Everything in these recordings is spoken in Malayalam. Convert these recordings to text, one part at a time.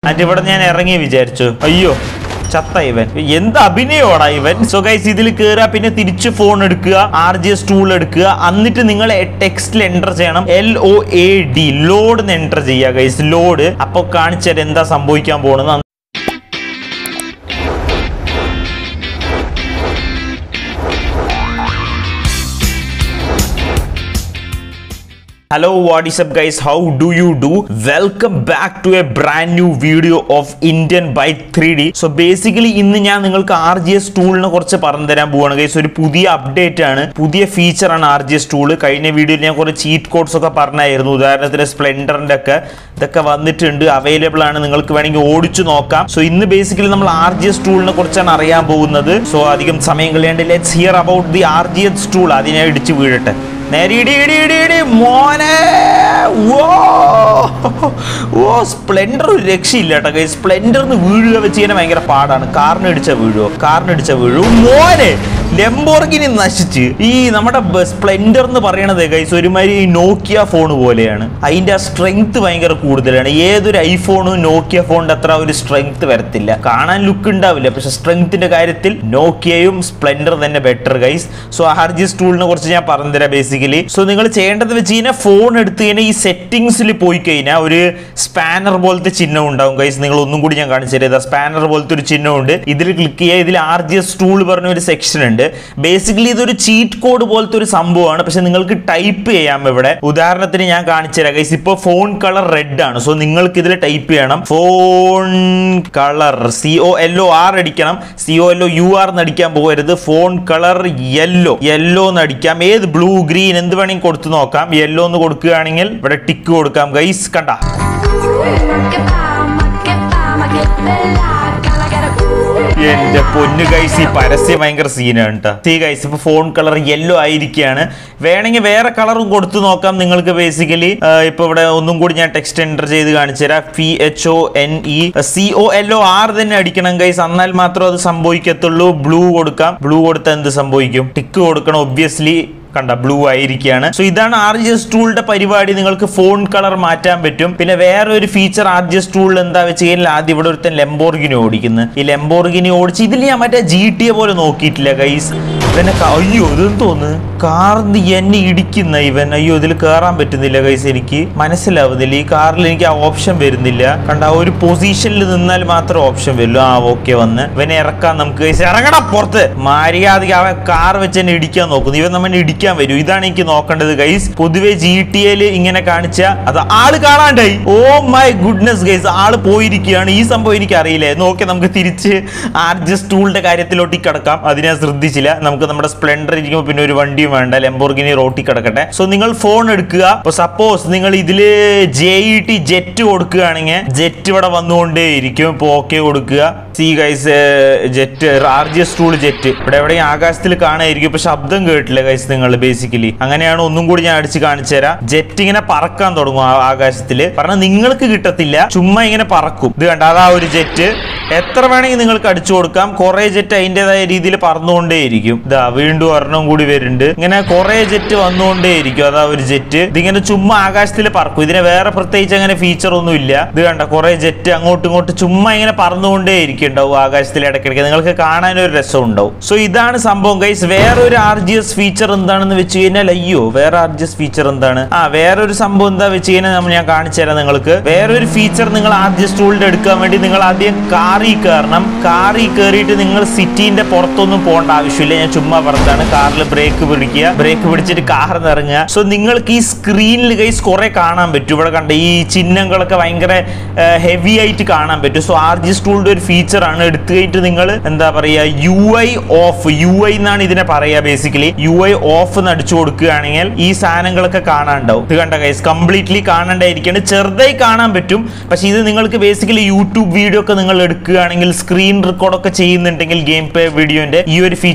എന്നിട്ട് ഇവിടെ ഞാൻ ഇറങ്ങി വിചാരിച്ചു അയ്യോ ചത്ത ഇവൻ എന്ത് അഭിനയോടാ ഇവൻ സോ ഗൈസ് ഇതിൽ കയറുക പിന്നെ തിരിച്ച് ഫോൺ എടുക്കുക ആർ ജി എസ് ടൂൾ എടുക്കുക എന്നിട്ട് നിങ്ങൾ ടെക്സ്റ്റിൽ എൻ്റർ ചെയ്യണം L O A D load എന്ന് എൻ്റർ ചെയ്യുക ഗൈസ് ലോഡ് അപ്പോൾ കാണിച്ചാൽ എന്താ സംഭവിക്കാൻ പോകുന്നത് hello what is up guys how do you do welcome back to a brand new video of Indian bike three D so basically ഇന്ന് ഞാൻ നിങ്ങൾക്ക് ആർ ജി എസ് ടൂളിനെ കുറിച്ച് പറഞ്ഞു തരാൻ പോവാണ് ഗൈസ് ഒരു പുതിയ അപ്ഡേറ്റ് ആണ് പുതിയ ഫീച്ചറാണ് ആർ ജി എസ് ടൂൾ കഴിഞ്ഞ വീഡിയോയിൽ ഞാൻ കുറച്ച് ചീറ്റ് കോഡ്സ് ഒക്കെ പറഞ്ഞായിരുന്നു ഉദാഹരണത്തിന് സ്പ്ലെൻഡറിന്റെ ഒക്കെ ഇതൊക്കെ വന്നിട്ടുണ്ട് അവൈലബിൾ ആണ് നിങ്ങൾക്ക് വേണമെങ്കിൽ ഓടിച്ചു നോക്കാം സോ ഇന്ന് ബേസിക്കലി നമ്മൾ ആർ ജി എസ് ടൂളിനെ കുറിച്ചാണ് അറിയാൻ പോകുന്നത് സോ അധികം സമയം കളയാണ്ട് let's hear about the R G S tool അതിനെ ഇടിച്ച് വീഴട്ടെ നേരെ ഇടി ഇടി ഇടി ഇടി മോനെ ഓ ഓ സ്പ്ലെൻഡർ ഒരു രക്ഷയില്ല കേട്ടോ ഗൈസ് സ്പ്ലെൻഡറിന് വീഴുക വെച്ച് കഴിഞ്ഞാൽ ഭയങ്കര പാടാണ് കാറിന് ഇടിച്ച വീഴുവോ കാറിന് ഇടിച്ച വീഴു മോനെ ലെംബോർഗിനി നശിച്ച് ഈ നമ്മുടെ സ്പ്ലെൻഡർ എന്ന് പറയണത് ഗൈസ് ഒരുമാതിരി നോക്കിയ ഫോൺ പോലെയാണ് അതിന്റെ ആ സ്ട്രെങ്ത് ഭയങ്കര കൂടുതലാണ് ഏതൊരു ഐഫോണും നോക്കിയ ഫോണിന്റെ അത്ര ഒരു സ്ട്രെങ്ത് വരത്തില്ല കാണാൻ ലുക്ക് ഉണ്ടാവില്ല പക്ഷെ സ്ട്രെങ്ത്തിന്റെ കാര്യത്തിൽ നോക്കിയയും സ്പ്ലെൻഡർ തന്നെ ബെറ്റർ ഗൈസ് സോ ഹാർജിസ് ടൂളിനെ കുറിച്ച് ഞാൻ പറഞ്ഞുതരാം ബേസിക്കലി സോ നിങ്ങൾ ചെയ്യേണ്ടത് വെച്ച് കഴിഞ്ഞാൽ ഫോൺ എടുത്ത് കഴിഞ്ഞാൽ ഈ സെറ്റിംഗ്സിൽ പോയി കഴിഞ്ഞാൽ ഒരു സ്പാനർ പോലത്തെ ചിഹ്നം ഉണ്ടാവും ഗൈസ് നിങ്ങൾ ഒന്നും കൂടി ഞാൻ കാണിച്ചു തരാം സ്പാനർ പോലത്തെ ഒരു ചിഹ്നമുണ്ട് ഇതിൽ ക്ലിക്ക് ചെയ്യുക ഇതിൽ ആർ ജി എസ് ടൂൾ പറഞ്ഞ ഒരു സെക്ഷൻ ഉണ്ട് ബേസിക്കലി ഇതൊരു ചീറ്റ് കോഡ് പോലത്തെ ഒരു സംഭവമാണ് പക്ഷെ നിങ്ങൾക്ക് ടൈപ്പ് ചെയ്യാം ഇവിടെ ഉദാഹരണത്തിന് ഞാൻ കാണിച്ചു തരാം ഗൈസ് ഇപ്പോൾ ഫോൺ കളർ റെഡ് ആണ് സോ നിങ്ങൾക്ക് ഇതിൽ ടൈപ്പ് ചെയ്യണം phone colour C O L O R അടിക്കണം C O L O U R എന്ന് അടിക്കാൻ പോകരുത് ഫോൺ കളർ യെല്ലോ യെല്ലോ എന്ന് അടിക്കാം ഏത് ബ്ലൂ ഗ്രീൻ എന്ത് വേണമെങ്കിൽ കൊടുത്തു നോക്കാം യെല്ലോ എന്ന് കൊടുക്കുകയാണെങ്കിൽ ഇവിടെ ടിക്ക് കൊടുക്കാം ഗൈസ് കണ്ട എന്റെ പൊന്നു ഗൈസ് ഈ പരസ്യം ഭയങ്കര സീനാണ് കേട്ടോ സീ ഗൈസ് ഇപ്പൊ ഫോൺ കളർ യെല്ലോ ആയിരിക്കുകയാണ് വേണമെങ്കിൽ വേറെ കളറും കൊടുത്തു നോക്കാം നിങ്ങൾക്ക് ബേസിക്കലി ഇപ്പൊ ഇവിടെ ഒന്നും കൂടി ഞാൻ ടെക്സ്റ്റ് എൻ്റർ ചെയ്ത് കാണിച്ചു തരാം P H O N E C O L O R തന്നെ അടിക്കണം ഗൈസ് എന്നാൽ മാത്രം അത് സംഭവിക്കത്തുള്ളൂ ബ്ലൂ കൊടുക്കാം ബ്ലൂ കൊടുത്താൽ എന്ത് സംഭവിക്കും ടിക്ക് കൊടുക്കണം ഒബ്വിയസ്ലി കണ്ട ബ്ലൂ ആയിരിക്കുകയാണ് സോ ഇതാണ് ആർ ജി എസ് ടൂളിന്റെ പരിപാടി നിങ്ങൾക്ക് ഫോൺ കളർ മാറ്റാൻ പറ്റും പിന്നെ വേറെ ഒരു ഫീച്ചർ ആർ ജി എസ് ടൂളിൽ എന്താ വെച്ച് കഴിഞ്ഞാൽ ആദ്യം ഇവിടെ ഒരുത്തൻ ലെംബോർഗിനി ഓടിക്കുന്നത് ഈ ലെംബോർഗിനി ഓടിച്ച് ഇതിൽ ഞാൻ മറ്റേ ജി ടി എ പോലെ നോക്കിയിട്ടില്ല ഗൈസ് ഇവനെ ക- അയ്യോ ഇതെന്ന് തോന്നുന്നു കാറിന് എന്നെ ഇടിക്കുന്ന ഇവൻ അയ്യോ ഇതിൽ കയറാൻ പറ്റുന്നില്ല ഗൈസ് എനിക്ക് മനസ്സിലാവുന്നില്ല ഈ കാറിൽ എനിക്ക് ആ ഓപ്ഷൻ വരുന്നില്ല കണ്ട ആ ഒരു പൊസിഷനിൽ നിന്നാൽ മാത്രം ഓപ്ഷൻ വരുള്ളൂ ആ ഓക്കെ വന്ന് ഇവനെ ഇറക്കാൻ നമുക്ക് ഗൈസ് ഇറങ്ങണം പുറത്ത് മര്യാദയ്ക്ക് അവൻ കാർ വെച്ച് എന്നെ ഇടിക്കാൻ നോക്കുന്നു ഇവൻ നമ്മനെ ഇടിക്കാൻ വരും ഇതാണ് എനിക്ക് നോക്കേണ്ടത് ഗൈസ് പൊതുവെ ജി ടി എയിൽ ഇങ്ങനെ കാണിച്ച അത് ആള് കാണാണ്ടായി ഓ മൈ ഗുഡ്നസ് ഗൈസ് ആള് പോയിരിക്കുകയാണ് ഈ സംഭവം എനിക്ക് അറിയില്ലായിരുന്നു ഓക്കെ നമുക്ക് തിരിച്ച് ആർജസ് ടൂളിന്റെ കാര്യത്തിലോട്ട് കിടക്കാം അത് ഞാൻ ശ്രദ്ധിച്ചില്ല നമുക്ക് നമ്മുടെ സ്പ്ലെൻഡർ ഇരിക്കുമ്പോൾ പിന്നെ ഒരു വണ്ടിയും വേണ്ട ലെംബോർഗിനി റോട്ടി കിടക്കട്ടെ സോ നിങ്ങൾ ഫോൺ എടുക്കുക അപ്പൊ സപ്പോസ് നിങ്ങൾ ഇതില് ജെ ഇ ടി ജെറ്റ് കൊടുക്കുകയാണെങ്കിൽ ജെറ്റ് ഇവിടെ വന്നുകൊണ്ടേ ഇരിക്കും ഇപ്പൊ ഓക്കെ കൊടുക്കുക see guys jet R G S tool jet ഇവിടെ എവിടെയും ആകാശത്തിൽ കാണായിരിക്കും ഇപ്പൊ ശബ്ദം കേട്ടില്ല ഗൈസ് നിങ്ങൾ ബേസിക്കലി അങ്ങനെയാണ് ഒന്നും കൂടി ഞാൻ അടിച്ച് കാണിച്ചു തരാം ജെറ്റ് ഇങ്ങനെ പറക്കാൻ തുടങ്ങും ആ- ആകാശത്തില് പറഞ്ഞാൽ നിങ്ങൾക്ക് കിട്ടത്തില്ല ചുമ്മാ ഇങ്ങനെ പറക്കും ഇത് കണ്ട അതാ ഒരു ജെറ്റ് എത്ര വേണമെങ്കിൽ നിങ്ങൾക്ക് അടിച്ചു കൊടുക്കാം കുറെ ജെറ്റ് അതിൻ്റെതായ രീതിയിൽ പറന്നുകൊണ്ടേയിരിക്കും ഇതാ വീണ്ടും ഒരെണ്ണം കൂടി വരുന്നുണ്ട് ഇങ്ങനെ കുറെ ജെറ്റ് വന്നുകൊണ്ടേയിരിക്കും അതാ ഒരു ജെറ്റ് ഇതിങ്ങനെ ചുമ്മാ ആകാശത്തിൽ പറക്കും ഇതിന് വേറെ പ്രത്യേകിച്ച് അങ്ങനെ ഫീച്ചർ ഒന്നും ഇല്ല ഇത് കണ്ട കുറെ ജെറ്റ് അങ്ങോട്ടും ഇങ്ങോട്ടും ചുമ്മാ ഇങ്ങനെ പറന്നുകൊണ്ടേ ഇരിക്കുന്നുണ്ടാവും ആകാശത്തിൽ ഇടയ്ക്കിടയ്ക്ക് നിങ്ങൾക്ക് കാണാൻ ഒരു രസം ഉണ്ടാവും സോ ഇതാണ് സംഭവം ഗൈസ് വേറൊരു ആർ ജി എസ് ഫീച്ചർ എന്താണെന്ന് വെച്ച് കഴിഞ്ഞാൽ അയ്യോ വേറെ ആർ ജി എസ് ഫീച്ചർ എന്താണ് ആ വേറൊരു സംഭവം എന്താ വെച്ച് കഴിഞ്ഞാൽ നമ്മൾ ഞാൻ കാണിച്ചു തരാം നിങ്ങൾക്ക് വേറൊരു ഫീച്ചർ നിങ്ങൾ ആർ ജി എസ് ടൂളിന്റെ എടുക്കാൻ വേണ്ടി നിങ്ങൾ ആദ്യം കാറിൽ കയറണം കാറിൽ കയറിയിട്ട് നിങ്ങൾ സിറ്റിന്റെ പുറത്തൊന്നും പോകേണ്ട ആവശ്യമില്ല ഞാൻ ചുമ്മാ പറഞ്ഞതാണ് കാറിൽ ബ്രേക്ക് പിടിക്കുക ബ്രേക്ക് പിടിച്ചിട്ട് കാറിൽ നിന്ന് ഇറങ്ങുക സോ നിങ്ങൾക്ക് ഈ സ്ക്രീനിൽ ഗൈസ് കുറെ കാണാൻ പറ്റും ഇവിടെ കണ്ട ഈ ചിഹ്നങ്ങളൊക്കെ ഭയങ്കര ഹെവി ആയിട്ട് കാണാൻ പറ്റും സോ ആർ ജി ടൂളിന്റെ ഒരു ഫീച്ചർ ആണ് എടുത്തു കഴിഞ്ഞിട്ട് നിങ്ങൾ എന്താ പറയുക U I off U I എന്നാണ് ഇതിനെ പറയുക ബേസിക്കലി യു ഐ ഓഫ് എന്ന് അടിച്ചു കൊടുക്കുകയാണെങ്കിൽ ഈ സാധനങ്ങളൊക്കെ കാണാനുണ്ടാവും ഇത് കണ്ട ഗൈസ് കംപ്ലീറ്റ്ലി കാണാണ്ടായിരിക്കണം ചെറുതായി കാണാൻ പറ്റും പക്ഷെ ഇത് നിങ്ങൾക്ക് ബേസിക്കലി യൂട്യൂബ് വീഡിയോ ഒക്കെ നിങ്ങൾ എടുക്കുകയാണെങ്കിൽ സ്ക്രീൻ റെക്കോർഡ് ഒക്കെ ചെയ്യുന്നുണ്ടെങ്കിൽ ഗെയിം പ്ലേ വീഡിയോന്റെ ഈ ഒരു ഫീച്ചർ എനിക്ക്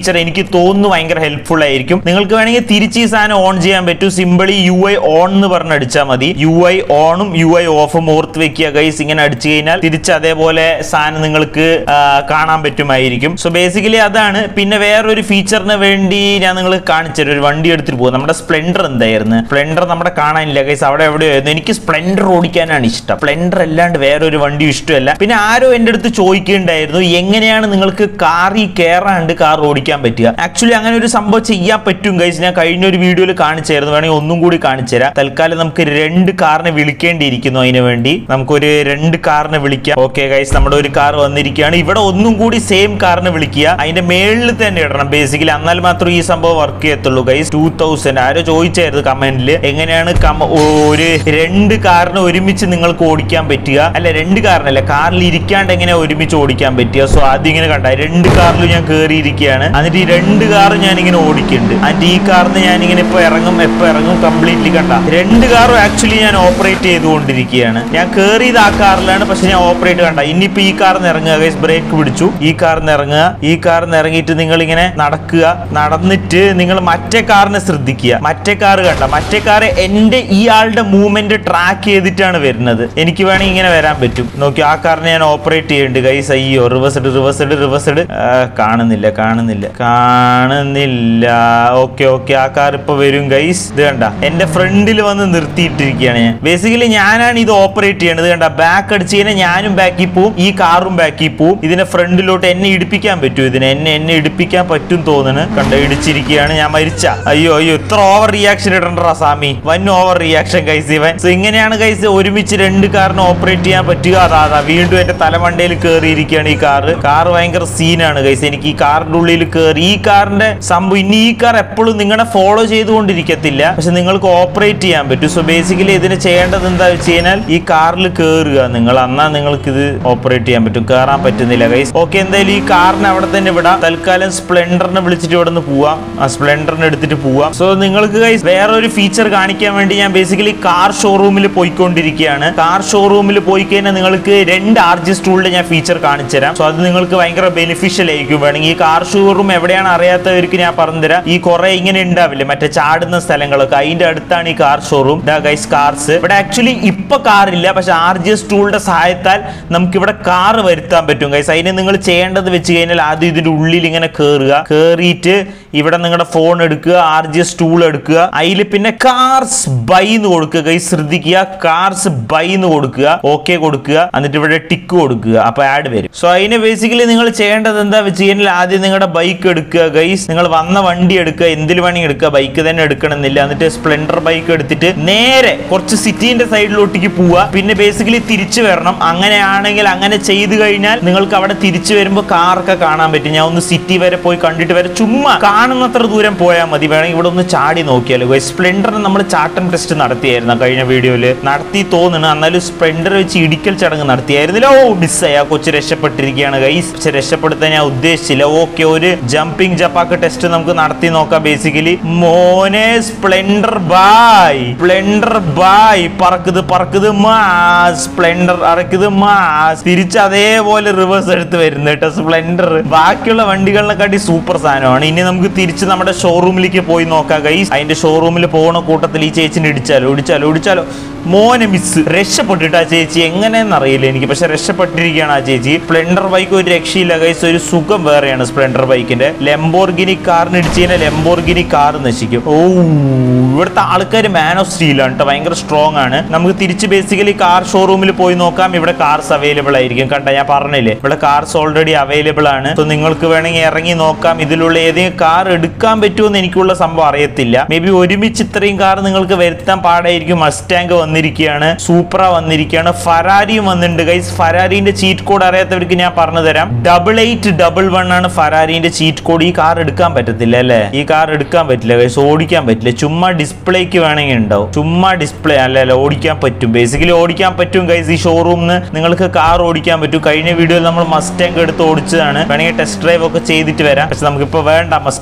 തോന്നുന്നു ഭയങ്കര ഹെൽപ്ഫുൾ ആയിരിക്കും നിങ്ങൾക്ക് വേണമെങ്കിൽ തിരിച്ച് ഈ സാധനം ഓൺ ചെയ്യാൻ പറ്റും സിമ്പിളി യു ഐ ഓൺ എന്ന് പറഞ്ഞ് അടിച്ചാൽ മതി യു ഐ ഓണും യു ഐ ഓഫും ഓർത്ത് വെക്കുക ഗൈസ് ഇങ്ങനെ അടിച്ചു കഴിഞ്ഞാൽ തിരിച്ച് അതേപോലെ സാധനം നിങ്ങൾക്ക് ആ, കാണാൻ പറ്റുമായിരിക്കും സോ ബേസിക്കലി അതാണ് പിന്നെ വേറൊരു ഫീച്ചറിന് വേണ്ടി ഞാൻ നിങ്ങൾ കാണിച്ചുതരും ഒരു വണ്ടി എടുത്തിട്ട് പോകും നമ്മുടെ സ്പ്ലെൻഡർ എന്തായിരുന്നു സ്പ്ലെൻഡർ നമ്മുടെ കാണാനില്ല ഗൈസ് അവിടെ എവിടെയായിരുന്നു എനിക്ക് സ്പ്ലെൻഡർ ഓടിക്കാനാണ് ഇഷ്ടം സ്പ്ലെൻഡർ അല്ലാണ്ട് വേറൊരു വണ്ടി ഇഷ്ടമല്ല പിന്നെ ആരോ എൻ്റെ അടുത്ത് ചോദിക്കേണ്ടായിരുന്നു എങ്ങനെയാണ് നിങ്ങൾക്ക് കാറിൽ കയറാണ്ട് കാർ ഓടിക്കാൻ പറ്റുക ആക്ച്വലി അങ്ങനെ ഒരു സംഭവം ചെയ്യാൻ പറ്റും ഗൈസ് ഞാൻ കഴിഞ്ഞ ഒരു വീഡിയോയിൽ കാണിച്ചായിരുന്നു വേണമെങ്കിൽ ഒന്നും കൂടി കാണിച്ചു തരാം തൽക്കാലം നമുക്ക് രണ്ട് കാറിനെ വിളിക്കേണ്ടിയിരിക്കുന്നു അതിന് വേണ്ടി നമുക്കൊരു രണ്ട് കാറിനെ വിളിക്കാം ഓക്കെ ഗൈസ് നമ്മുടെ ഒരു കാർ വന്നിരിക്കുകയാണ് ഇവിടെ ഒന്നും കൂടി സെയിം കാറിനെ വിളിക്കുക അതിന്റെ മേളിൽ തന്നെ ഇടണം ബേസിക്കലി എന്നാൽ മാത്രം ഈ സംഭവം വർക്ക് ചെയ്യത്തുള്ളൂ ഗൈസ് ടൂ തൗസൻഡ് ആരോ ചോദിച്ചായിരുന്നു കമന്റിൽ എങ്ങനെയാണ് കമ- ഒരു രണ്ട് കാറിന് ഒരുമിച്ച് നിങ്ങൾക്ക് ഓടിക്കാൻ പറ്റുക അല്ല രണ്ട് കാറിനല്ല കാറിൽ ഇരിക്കാണ്ട് എങ്ങനെ ഒരുമിച്ച് ഓടിക്കാൻ പറ്റുക സോ ആദ്യം ഇങ്ങനെ കണ്ട രണ്ട് കാറിൽ ഞാൻ കയറിയിരിക്കുകയാണ് എന്നിട്ട് ഈ രണ്ട് കാർ ഞാൻ ഇങ്ങനെ ഓടിക്കുന്നുണ്ട് എന്നിട്ട് ഈ കാറിന് ഞാൻ ഇങ്ങനെ ഇപ്പൊ ഇറങ്ങും എപ്പോ ഇറങ്ങും കംപ്ലീറ്റ്ലി കണ്ട രണ്ട് കാറും ആക്ച്വലി ഞാൻ ഓപ്പറേറ്റ് ചെയ്തുകൊണ്ടിരിക്കുകയാണ് ഞാൻ കയറിയത് ആ കാറിലാണ് പക്ഷെ ഞാൻ ഓപ്പറേറ്റ് കണ്ട ഇനിയിപ്പോ ഈ കാറിന് ഇറങ്ങുക ഗൈസ് ബ്രേക്ക് പിടിച്ചു ഈ കാറിന് ഇറങ്ങുക ഈ കാറിന് ഇറങ്ങിയിട്ട് നിങ്ങൾ ഇങ്ങനെ നടക്കുക നടന്നിട്ട് നിങ്ങൾ മറ്റേ കാറിനെ ശ്രദ്ധിക്കുക മറ്റേ കാർ കണ്ട മറ്റേ കാർ എന്റെ ഈ ആളുടെ മൂവ്മെന്റ് ട്രാക്ക് ചെയ്തിട്ടാണ് വരുന്നത് എനിക്ക് വേണമെങ്കിൽ ഇങ്ങനെ വരാൻ പറ്റും നോക്കി ആ കാറിനെ ഞാൻ ഓപ്പറേറ്റ് ചെയ്യുന്നുണ്ട് ഗൈസ് അയ്യോ റിവേഴ്സ് ഇട് റിവേഴ്സ് ഇട് റിവേഴ്സ് ഇട് ആ, കാണുന്നില്ല കാണുന്നില്ല കാണുന്നില്ല ഓക്കെ ഓക്കെ ആ കാർ ഇപ്പൊ വരും ഗൈസ് ഇത് കണ്ട എന്റെ ഫ്രണ്ടിൽ വന്ന് നിർത്തിയിട്ടിരിക്കുകയാണ് ഞാൻ ബേസിക്കലി ഞാനാണ് ഇത് ഓപ്പറേറ്റ് ചെയ്യണത് കണ്ട ബാക്ക് അടിച്ച് കഴിഞ്ഞാൽ ഞാനും ബാക്കിൽ പോവും ഈ കാറും ബാക്കിൽ പോവും ഇതിനെ ഫ്രണ്ടിലോട്ട് എന്നെ ഇടിപ്പിക്കാൻ പറ്റും ഇതിനെ എന്നെ എന്നെ ഇടിപ്പിക്കാൻ പറ്റും തോന്നുന്നു കണ്ട ഇടിച്ചിരിക്കുകയാണ് ഞാൻ മരിച്ച അയ്യോ അയ്യോ ഇത്ര ഓവർ റിയാക്ഷൻ ഇടണ്ടാ സാമി വൻ ഓവർ റിയാക്ഷൻ കൈസ് ഇവൻ സോ ഇങ്ങനെയാണ് കൈസ് ഒരുമിച്ച് രണ്ട് കാറിന് ഓപ്പറേറ്റ് ചെയ്യാൻ പറ്റുക അതാ അതാ വീണ്ടും എന്റെ തലമണ്ടയിൽ കയറിയിരിക്കുകയാണ് ഈ കാറ് കാർ ഭയങ്കര സീനാണ് കൈസ് എനിക്ക് ഈ കാറിന്റെ ഉള്ളിൽ കയറി ഈ കാറിന്റെ സംഭവം ഇനി ഈ കാർ എപ്പോഴും നിങ്ങളെ ഫോളോ ചെയ്തുകൊണ്ടിരിക്കത്തില്ല പക്ഷെ നിങ്ങൾക്ക് ഓപ്പറേറ്റ് ചെയ്യാൻ പറ്റും സോ ബേസിക്കലി ഇതിന് ചെയ്യേണ്ടത് എന്താ വെച്ച് കഴിഞ്ഞാൽ ഈ കാറിൽ കയറുക നിങ്ങൾ എന്നാ നിങ്ങൾക്ക് ഇത് ഓപ്പറേറ്റ് ചെയ്യാൻ പറ്റും കയറാൻ പറ്റുന്നില്ല ഗൈസ് ഓക്കെ എന്തായാലും ഈ കാറിനെ അവിടെ തന്നെ വിടാം തൽക്കാലം സ്പ്ലെൻഡറിനെ വിളിച്ചിട്ട് ഇവിടെ നിന്ന് പോവാം ആ സ്പ്ലെൻഡറിനെ എടുത്തിട്ട് പോവാം സോ നിങ്ങൾക്ക് ഗൈസ് വേറെ ഒരു ഫീച്ചർ കാണിക്കാൻ വേണ്ടി ഞാൻ ബേസിക്കലി കാർ ഷോറൂമിൽ പോയിക്കൊണ്ടിരിക്കുകയാണ് കാർ ഷോറൂമിൽ പോയി കഴിഞ്ഞാൽ നിങ്ങൾക്ക് രണ്ട് ആർ ജി സ്റ്റൂളിന്റെ ഞാൻ ഫീച്ചർ കാണിച്ചു തരാം സോ അത് നിങ്ങൾക്ക് ഭയങ്കര ബെനിഫിഷ്യൽ ആയിരിക്കും വേണമെങ്കിൽ ഈ കാർ ഷോറൂം എവിടെയാണ് അറിയാത്തവർക്ക് ഞാൻ പറഞ്ഞുതരാം ഈ കുറെ ഇങ്ങനെ ഉണ്ടാവില്ലേ മറ്റേ ചാടുന്ന സ്ഥലങ്ങളൊക്കെ അതിന്റെ അടുത്താണ് ഈ car showroom the guys cars ഇവിടെ ആക്ച്വലി ഇപ്പൊ കാറില്ല പക്ഷെ ആർ ജി എസ് ടൂളിന്റെ സഹായത്താൽ നമുക്ക് ഇവിടെ കാർ വരുത്താൻ പറ്റും ഗൈസ് അതിന് നിങ്ങൾ ചെയ്യേണ്ടത് വെച്ച് കഴിഞ്ഞാൽ ആദ്യം ഇതിന്റെ ഉള്ളിൽ ഇങ്ങനെ കയറുക കയറിയിട്ട് ഇവിടെ നിങ്ങളുടെ ഫോൺ എടുക്കുക ആർ ജി എസ് ടൂൾ എടുക്കുക അതിൽ പിന്നെ കാർസ് ബൈ എന്ന് കൊടുക്കുക ഗൈസ് ശ്രദ്ധിക്കുക കാർസ് ബൈ എന്ന് കൊടുക്കുക ഓക്കെ കൊടുക്കുക എന്നിട്ട് ഇവിടെ ടിക്ക് കൊടുക്കുക അപ്പൊ ആഡ് വരും സോ അതിന് ബേസിക്കലി നിങ്ങൾ ചെയ്യേണ്ടത് എന്താ വെച്ച് കഴിഞ്ഞാൽ ആദ്യം നിങ്ങളുടെ ബൈക്ക് എടുക്കുക ഗൈസ് നിങ്ങൾ വന്ന വണ്ടി എടുക്കുക എന്തിൽ വേണമെങ്കിൽ എടുക്കുക ബൈക്ക് തന്നെ എടുക്കണമെന്നില്ല എന്നിട്ട് സ്പ്ലെൻഡർ ബൈക്ക് എടുത്തിട്ട് നേരെ കുറച്ച് സിറ്റീന്റെ സൈഡിലോട്ടേക്ക് പോവുക പിന്നെ ബേസിക്കലി തിരിച്ചു വരണം അങ്ങനെയാണെങ്കിൽ അങ്ങനെ ചെയ്തു കഴിഞ്ഞാൽ നിങ്ങൾക്ക് അവിടെ തിരിച്ചു വരുമ്പോൾ കാറൊക്കെ കാണാൻ പറ്റും ഞാൻ ഒന്ന് സിറ്റി വരെ പോയി കണ്ടിട്ട് വരെ ചുമ്മാ കാണുന്നത്ര ദൂരം പോയാൽ മതി വേണമെങ്കിൽ ഇവിടെ ഒന്ന് ചാടി നോക്കിയാലോ സ്പ്ലെൻഡറിന് നമ്മൾ ചാട്ടം ടെസ്റ്റ് നടത്തിയായിരുന്നു കഴിഞ്ഞ വീഡിയോയിൽ നടത്തി തോന്നുന്നു എന്നാലും സ്പ്ലെൻഡർ വെച്ച് ഇടിക്കൽ ചടങ്ങ് നടത്തിയായിരുന്നില്ല ഓ മിസ്സായി ആ കൊച്ചു രക്ഷപ്പെട്ടിരിക്കുകയാണ് ഗൈസ് പക്ഷെ രക്ഷപ്പെടുത്താൻ ഞാൻ ഉദ്ദേശിച്ചില്ല ഓക്കെ ഒരു ജമ്പിങ് ജപ്പാക്ക് ടെസ്റ്റ് നമുക്ക് നടത്തി നോക്കാം ബേസിക്കലി മോനെ സ്പ്ലെൻഡർ ബായ് സ്പ്ലെൻഡർ ബായ് പറക്കുത് പറക്കുത് മാസ് സ്പ്ലെൻഡർ അറക്കുത് മാസ് തിരിച്ച് അതേപോലെ റിവേഴ്സ് എടുത്ത് വരുന്നു കേട്ടോ സ്പ്ലെൻഡർ ബാക്കിയുള്ള വണ്ടികളിനെക്കാട്ടി സൂപ്പർ സാധനമാണ് ഇനി നമുക്ക് തിരിച്ച് നമ്മുടെ ഷോറൂമിലേക്ക് പോയി നോക്കാം ഗൈസ് അതിന്റെ ഷോറൂമിൽ പോകുന്ന കൂട്ടത്തിൽ ഈ ചേച്ചിനെ ഇടിച്ചാലോ ഇടിച്ചാലോ ഇടിച്ചാലോ മോനെ മിസ് രക്ഷപ്പെട്ടിട്ട് ആ ചേച്ചി എങ്ങനെയെന്ന് അറിയില്ല എനിക്ക് പക്ഷെ രക്ഷപ്പെട്ടിരിക്കുകയാണ് ആ ചേച്ചി സ്പ്ലെൻഡർ ബൈക്ക് ഒരു രക്ഷയില്ല ഗൈസ് ഒരു സുഖം വേറെയാണ് സ്പ്ലെൻഡർ ബൈക്കിന്റെ ലെംബോർഗിനി കാറിന് ഇടിച്ച് കഴിഞ്ഞാൽ ലെംബോർഗിനി കാർ നശിക്കും ഓ ഇവിടുത്തെ ആൾക്കാർ മാൻ ഓഫ് സ്റ്റീലാണ് കേട്ടോ ഭയങ്കര സ്ട്രോങ് ആണ് നമുക്ക് തിരിച്ച് ബേസിക്കലി കാർ ഷോറൂമിൽ പോയി നോക്കാം ഇവിടെ കാർസ് അവൈലബിൾ ആയിരിക്കും കണ്ട ഞാൻ പറഞ്ഞില്ലേ ഇവിടെ കാർസ് ഓൾറെഡി അവൈലബിൾ ആണ് സോ നിങ്ങൾക്ക് വേണമെങ്കിൽ ഇറങ്ങി നോക്കാം ഇതിലുള്ള ഏതെങ്കിലും കാർ എടുക്കാൻ പറ്റുമെന്ന് എനിക്കുള്ള സംഭവം അറിയത്തില്ല മേ ബി ഒരുമിച്ച് ഇത്രയും കാർ നിങ്ങൾക്ക് വരുത്താൻ പാടായിരിക്കും മസ്റ്റാങ്ക് വന്നിരിക്കുകയാണ് സൂപ്ര വന്നിരിക്കുകയാണ് ഫരാരിയും വന്നിട്ടുണ്ട് ഗൈസ് ഫരാരിന്റെ ചീറ്റ് കോഡ് അറിയാത്തവർക്ക് ഞാൻ പറഞ്ഞു തരാം ഡബിൾ എയ്റ്റ് ഡബിൾ വൺ ആണ് ഫരാരിന്റെ ചീറ്റ് കോഡ് ഈ കാർ എടുക്കാൻ പറ്റത്തില്ല അല്ലേ ഈ കാർ എടുക്കാൻ പറ്റില്ല ഗൈസ് ഓടിക്കാൻ പറ്റില്ല ചുമ്മാ ഡിസ്പ്ലേക്ക് വേണമെങ്കിൽ ഉണ്ടാവും ചുമ്മാ ഡിസ്പ്ലേ അല്ല അല്ല ഓടിക്കാൻ പറ്റും ബേസിക്കലി ഓടിക്കാൻ പറ്റും ഗൈസ് ഈ ഷോറൂമിന് നിങ്ങൾക്ക് കാർ ഓടിക്കാൻ പറ്റും കഴിഞ്ഞ വീഡിയോയിൽ നമ്മൾ മസ്റ്റാങ്ക് എടുത്ത് ഓടിച്ചതാണ് വേണമെങ്കിൽ ടെസ്റ്റ് ഡ്രൈവ് ഒക്കെ ചെയ്തിട്ട് വരാം പക്ഷെ നമുക്കിപ്പോൾ വേണ്ട മസ്റ്റാങ്ക്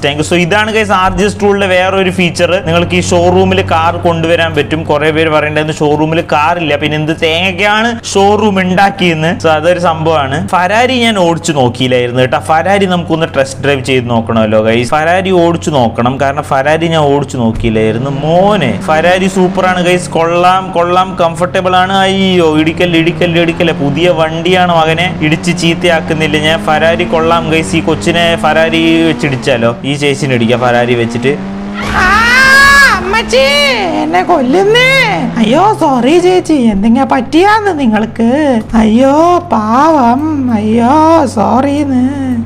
താങ്ക് യു സോ ഇതാണ് ഗൈസ് ആർ ജി എസ് ടൂളിലെ വേറൊരു ഫീച്ചർ നിങ്ങൾക്ക് ഈ ഷോറൂമിൽ കാർ കൊണ്ടുവരാൻ പറ്റും കുറെ പേര് പറയേണ്ടത് ഷോറൂമിൽ കാർ ഇല്ല പിന്നെ എന്ത് തേങ്ങയ്ക്കാണ് ഷോറൂം ഉണ്ടാക്കിയെന്ന് സോ അതൊരു സംഭവമാണ് ഫരാരി ഞാൻ ഓടിച്ചു നോക്കിയില്ലായിരുന്നു കേട്ടോ ഫരാരി നമുക്കൊന്ന് ടെസ്റ്റ് ഡ്രൈവ് ചെയ്ത് നോക്കണമല്ലോ ഗൈസ് ഫരാരി ഓടിച്ചു നോക്കണം കാരണം ഫരാരി ഞാൻ ഓടിച്ചു നോക്കിയില്ലായിരുന്നു മോനെ ഫരാരി സൂപ്പറാണ് ഗൈസ് കൊള്ളാം കൊള്ളാം കംഫർട്ടബിൾ ആണ് അയ്യോ ഇടിക്കല് ഇടിക്കല് ഇടിക്കല് പുതിയ വണ്ടിയാണ് മകനെ ഇടിച്ച് ചീത്തയാക്കുന്നില്ല ഞാൻ ഫരാരി കൊള്ളാം ഗൈസ് ഈ കൊച്ചിനെ ഫരാരി വെച്ചിടിച്ചാലോ ഈ ചേച്ചിനെ ഇടിക്കാം ഫരാരി വെച്ചിട്ട് ആ, അമ്മച്ചി എന്നെ കൊല്ലുന്നേ അയ്യോ സോറി ചേച്ചി എന്തെങ്കിലും പറ്റിയാന്ന് നിങ്ങൾക്ക് അയ്യോ പാവം അയ്യോ സോറിന്ന്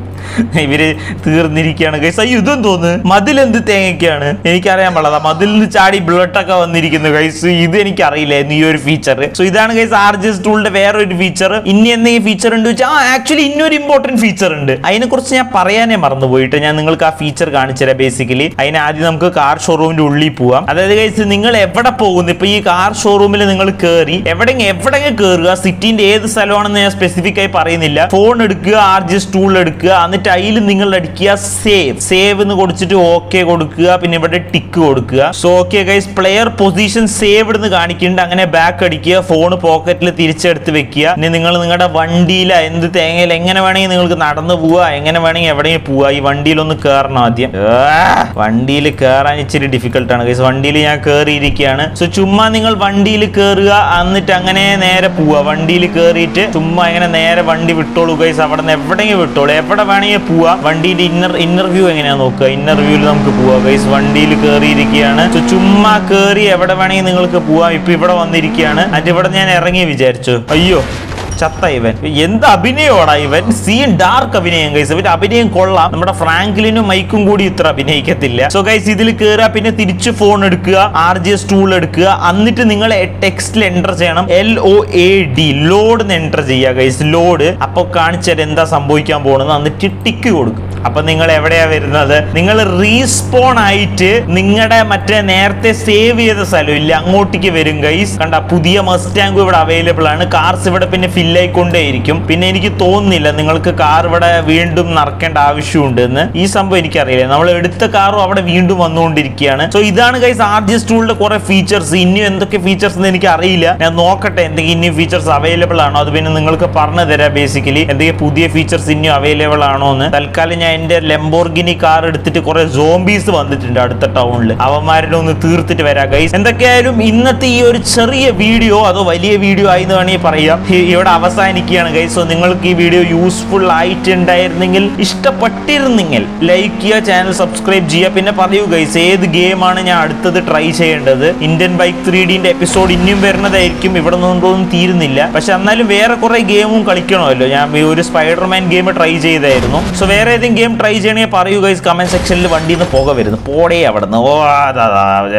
ഇവര് തീർന്നിരിക്കുകയാണ് ഗൈസ് അയ്യോ ഇതും തോന്നുന്നു മതിൽ എന്ത് തേങ്ങയ്ക്കാണ് എനിക്കറിയാൻ പാടില്ല മതിൽ നിന്ന് ചാടി ബ്ലഡ് ഒക്കെ വന്നിരിക്കുന്നു ഗൈസ് ഇത് എനിക്ക് അറിയില്ലായിരുന്നു ഈ ഒരു ഫീച്ചർ സോ ഇതാണ് ഗൈസ് ആർ ജി എസ് ടൂളിന്റെ വേറൊരു ഫീച്ചർ ഇനി എന്തെങ്കിലും ഫീച്ചർ ഉണ്ട് വെച്ചാൽ ആ ആക്ച്വലി ഇന്നൊരു ഇമ്പോർട്ടന്റ് ഫീച്ചർ ഉണ്ട് അതിനെ കുറിച്ച് ഞാൻ പറയാനേ മറന്നു പോയിട്ട് ഞാൻ നിങ്ങൾക്ക് ആ ഫീച്ചർ കാണിച്ചുതരാം ബേസിക്കലി അതിന് ആദ്യം നമുക്ക് കാർ ഷോറൂമിന്റെ ഉള്ളിൽ പോവാം അതായത് ഗൈസ് നിങ്ങൾ എവിടെ പോകുന്നു ഇപ്പൊ ഈ കാർ ഷോറൂമിൽ നിങ്ങൾ കയറി എവിടെയെങ്കിലും എവിടെയെങ്കിലും കയറുക സിറ്റിന്റെ ഏത് സ്ഥലമാണെന്ന് ഞാൻ സ്പെസിഫിക് ആയി പറയുന്നില്ല ഫോൺ എടുക്കുക ആർ ജി എസ് ടൂൾ എടുക്കുക എന്നിട്ട് അതിൽ നിങ്ങൾ അടിക്കുക സേവ് സേവ് എന്ന് കൊടുത്തിട്ട് ഓക്കെ കൊടുക്കുക പിന്നെ ഇവിടെ ടിക്ക് കൊടുക്കുക so okay guys player position saved എന്ന് കാണിക്കുന്നുണ്ട് അങ്ങനെ ബാക്ക് അടിക്കുക ഫോൺ പോക്കറ്റിൽ തിരിച്ചെടുത്ത് വെക്കുക ഇനി നിങ്ങൾ നിങ്ങളുടെ വണ്ടിയിൽ എന്ത് തേങ്ങയിൽ എങ്ങനെ വേണമെങ്കിൽ നിങ്ങൾക്ക് നടന്നു പോവുക എങ്ങനെ വേണമെങ്കിൽ എവിടെയെങ്കിലും പോവുക ഈ വണ്ടിയിലൊന്ന് കയറണം ആദ്യം വണ്ടിയിൽ കയറാൻ ഇച്ചിരി ഡിഫിക്കൽട്ടാണ് ഗൈസ് വണ്ടിയിൽ ഞാൻ കയറിയിരിക്കുകയാണ് സോ ചുമ്മാ നിങ്ങൾ വണ്ടിയിൽ കയറുക എന്നിട്ട് അങ്ങനെ നേരെ പോവുക വണ്ടിയിൽ കയറിയിട്ട് ചുമ്മാ ഇങ്ങനെ നേരെ വണ്ടി വിട്ടോളൂ ഗൈസ് അവിടെ നിന്ന് എവിടെയെങ്കിലും വിട്ടോളൂ എവിടെ വേണമെങ്കിൽ പോവാ വണ്ടിയുടെ ഇന്നർ ഇന്നർ വ്യൂ എങ്ങനെയാ നോക്കുക ഇന്നർ വ്യൂവിൽ നമുക്ക് പോവാം ഗൈസ് വണ്ടിയിൽ കയറിയിരിക്കുകയാണ് So, ചുമ്മാ കയറി എവിടെ വേണമെങ്കിൽ നിങ്ങൾക്ക് പോവാം ഇപ്പൊ ഇവിടെ വന്നിരിക്കുകയാണ് എന്നിട്ട് ഇവിടെ ഞാൻ ഇറങ്ങി വിചാരിച്ചു അയ്യോ ചത്ത ഇവൻ എന്ത് അഭിനയോടാ ഇവൻ സീൻ ഡാർക്ക് അഭിനയം ഗൈസ് ഇവന്റെ അഭിനയം കൊള്ളാം നമ്മുടെ ഫ്രാങ്ക്ലിനും മൈക്കും കൂടി ഇത്ര അഭിനയിക്കത്തില്ല സോ ഗൈസ് ഇതിൽ കയറുക പിന്നെ തിരിച്ച് ഫോൺ എടുക്കുക ആർ ജി എസ് ടൂൾ എടുക്കുക എന്നിട്ട് നിങ്ങൾ ടെക്സ്റ്റിൽ എൻ്റർ ചെയ്യണം L O A D load enter ചെയ്യുക ഗൈസ് ലോഡ് അപ്പോൾ കാണിച്ചാൽ എന്താ സംഭവിക്കാൻ പോകുന്നത് എന്നിട്ട് ടിക്ക് കൊടുക്കും അപ്പൊ നിങ്ങൾ എവിടെയാ വരുന്നത് നിങ്ങൾ റീസ്പോൺ ആയിട്ട് നിങ്ങളുടെ മറ്റേ നേരത്തെ സേവ് ചെയ്ത സ്ഥലം ഇല്ല അങ്ങോട്ടേക്ക് വരും ഗൈസ് കണ്ട പുതിയ മസ്റ്റാങ്കും ഇവിടെ അവൈലബിൾ ആണ് കാർസ് ഇവിടെ പിന്നെ ഫിൽ ആയിക്കൊണ്ടേയിരിക്കും പിന്നെ എനിക്ക് തോന്നുന്നില്ല നിങ്ങൾക്ക് കാർ ഇവിടെ വീണ്ടും നിറക്കേണ്ട ആവശ്യമുണ്ട് എന്ന് ഈ സംഭവം എനിക്കറിയില്ല നമ്മൾ എടുത്ത കാറും അവിടെ വീണ്ടും വന്നുകൊണ്ടിരിക്കുകയാണ് സോ ഇതാണ് ഗൈസ് ആർ ജി എസ് ടൂളിന്റെ കുറെ ഫീച്ചേഴ്സ് ഇനിയും എന്തൊക്കെ ഫീച്ചേഴ്സ് എന്ന് എനിക്ക് അറിയില്ല ഞാൻ നോക്കട്ടെ എന്തെങ്കിലും ഇനിയും ഫീച്ചേഴ്സ് അവൈലബിൾ ആണോ അത് പിന്നെ നിങ്ങൾക്ക് പറഞ്ഞു തരാം ബേസിക്കലി എന്തെങ്കിലും പുതിയ ഫീച്ചേഴ്സ് ഇനിയും അവൈലബിൾ ആണോ എന്ന് തൽക്കാലം ഞാൻ എന്റെ ലെംബോർഗിനി കാർ എടുത്തിട്ട് കുറെ സോംബീസ് വന്നിട്ടുണ്ട് അടുത്ത ടൗണിൽ അവന്മാരുടെ ഒന്ന് തീർത്തിട്ട് വരാം ഗൈസ് എന്തൊക്കെയായാലും ഇന്നത്തെ ഈ ഒരു ചെറിയ വീഡിയോ അതോ വലിയ വീഡിയോ ആയി എന്ന് വേണമെങ്കിൽ പറയാം ഈ- ഇവിടെ അവസാനിക്കുകയാണ് ഗൈസ് സോ നിങ്ങൾക്ക് ഈ വീഡിയോ യൂസ്ഫുൾ ആയിട്ടുണ്ടായിരുന്നെങ്കിൽ ഇഷ്ടപ്പെട്ടിരുന്നെങ്കിൽ ലൈക്ക് ചെയ്യുക ചാനൽ സബ്സ്ക്രൈബ് ചെയ്യുക പിന്നെ പറയൂ ഗൈസ് ഏത് ഗെയിമാണ് ഞാൻ അടുത്തത് ട്രൈ ചെയ്യേണ്ടത് ഇന്ത്യൻ ബൈക്ക് ത്രീ ഡിന്റെ എപ്പിസോഡ് ഇനിയും വരുന്നതായിരിക്കും ഇവിടെ നിന്നൊന്നും തീരുന്നില്ല പക്ഷെ എന്നാലും വേറെ കുറെ ഗെയിമും കളിക്കണമല്ലോ ഞാൻ ഈ ഒരു സ്പൈഡർമാൻ ഗെയിം ട്രൈ ചെയ്തായിരുന്നു സോ വേറെ ഏതെങ്കിലും ഗെയിം ട്രൈ ചെയ്യണേ പറയൂ ഗൈസ് കമന്റ് സെക്ഷനിൽ വണ്ടിയിൽ നിന്ന് പുക വരുന്നു പോടേ അവിടെ നിന്ന് oh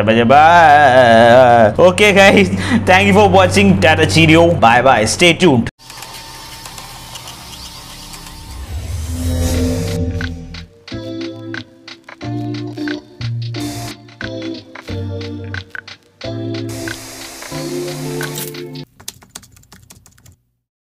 okay guys thank you for watching tata cheerio bye bye stay tuned